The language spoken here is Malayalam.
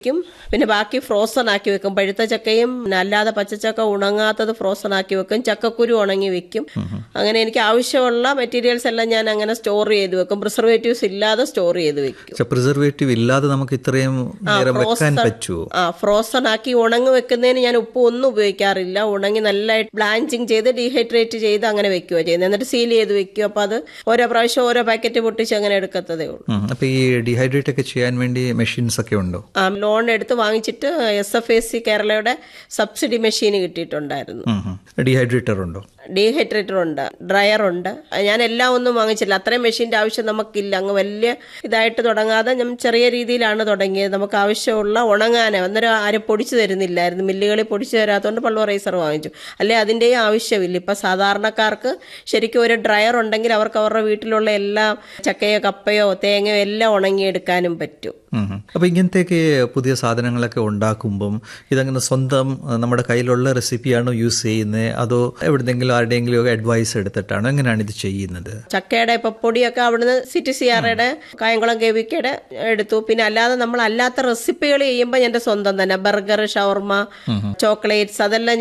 വെക്കും പിന്നെ ബാക്കി ഫ്രോസൺ ആക്കി വെക്കും പഴുത്ത ചക്കയും പിന്നെ അല്ലാതെ പച്ചച്ചക്ക ഉണങ്ങാത്തത് ഫ്രോസൺ ആക്കി വെക്കും ചക്കക്കുരു ഉണങ്ങി വെക്കും അങ്ങനെ എനിക്ക് ആവശ്യമുള്ള മെറ്റീരിയൽസ് എല്ലാം ഞാൻ അങ്ങനെ സ്റ്റോർ ചെയ്ത് വെക്കും പ്രിസർവേറ്റീവ്സ് ഇല്ലാതെ സ്റ്റോർ ചെയ്ത് വെക്കും പക്ഷെ പ്രിസർവേറ്റീവ് ഇല്ലാതെ നമുക്ക് ഇത്രയും നേരം വെക്കാൻ പറ്റുമോ ആ ഫ്രോസൺ ആക്കി ഉണങ്ങി വെക്കുന്നതിന് ഞാൻ ഉപ്പ് ഒന്നും ഉപയോഗിക്കാറില്ല ഉണങ്ങി നല്ലതായിട്ട് ബ്ലാഞ്ചിങ് ചെയ്ത് ഡീഹൈഡ്രേറ്റ് ചെയ്ത് അങ്ങനെ വെക്കുക ചെയ്യുന്നത് എന്നിട്ട് സീൽ ചെയ്ത് വെക്കും അപ്പോൾ അത് ഓരോ പ്രാവശ്യം ഓരോ പാക്കറ്റ് പൊട്ടിച്ച് അങ്ങനെ എടുക്കത്തതേ ഉള്ളൂ ഉം. അപ്പൊ ഈ ഡീഹൈഡ്രേറ്റ് ഒക്കെ ചെയ്യാൻ വേണ്ടി മെഷീൻസ് ഒക്കെ ഉണ്ടോ ആ ലോൺ എടുത്ത് വാങ്ങിച്ചിട്ട് എസ് എഫ് എ സി കേരളയുടെ സബ്സിഡി മെഷീൻ കിട്ടിയിട്ടുണ്ടായിരുന്നു ഡീഹൈഡ്രേറ്റർ ഉണ്ടോ ഡീഹൈഡ്രേറ്റർ ഉണ്ട് ഡ്രയർ ഉണ്ട് ഞാൻ എല്ലാം ഒന്നും വാങ്ങിച്ചില്ല അത്രയും മെഷീൻ്റെ ആവശ്യം നമുക്കില്ല അങ്ങ് വലിയ ഇതായിട്ട് തുടങ്ങാതെ ഞാൻ ചെറിയ രീതിയിലാണ് തുടങ്ങിയത് നമുക്ക് ആവശ്യമുള്ള ഉണങ്ങാൻ അന്നേരം ആരും പൊടിച്ചു തരുന്നില്ലായിരുന്നു മില്ലുകളിൽ പൊടിച്ചു തരാത്തതുകൊണ്ട് പൾവറൈസർ വാങ്ങിച്ചു അല്ലെ അതിൻ്റെയും ആവശ്യമില്ല ഇപ്പം സാധാരണക്കാർക്ക് ശരിക്കും ഒരു ഡ്രയർ ഉണ്ടെങ്കിൽ അവർക്ക് അവരുടെ വീട്ടിലുള്ള എല്ലാം ചക്കയോ കപ്പയോ തേങ്ങയോ എല്ലാം ഉണങ്ങിയെടുക്കാനും പറ്റും ഉം ഉം. അപ്പൊ ഇങ്ങനത്തെയൊക്കെ പുതിയ സാധനങ്ങളൊക്കെ ഉണ്ടാക്കുമ്പം ഇതങ്ങനെ സ്വന്തം അഹ്, നമ്മുടെ കയ്യിലുള്ള റെസിപ്പിയാണോ യൂസ് ചെയ്യുന്നത് അതോ എവിടെന്നെങ്കിലും ആരുടെയെങ്കിലും ഒക്കെ അഡ്വൈസ് എടുത്തിട്ടാണോ എങ്ങനെയാണ് ഇത് ചെയ്യുന്നത് ചക്കയുടെ ഇപ്പൊ പൊടിയൊക്കെ അവിടുന്ന് സിറ്റി സി ആറുടെ കായംകുളം കേവിക്കയുടെ എടുത്തു പിന്നെ അല്ലാതെ നമ്മൾ അല്ലാത്ത റെസിപ്പികൾ ചെയ്യുമ്പോൾ എൻ്റെ സ്വന്തം തന്നെ ബർഗർ ഷവർമ ചോക്ലേറ്റ്സ് അതെല്ലാം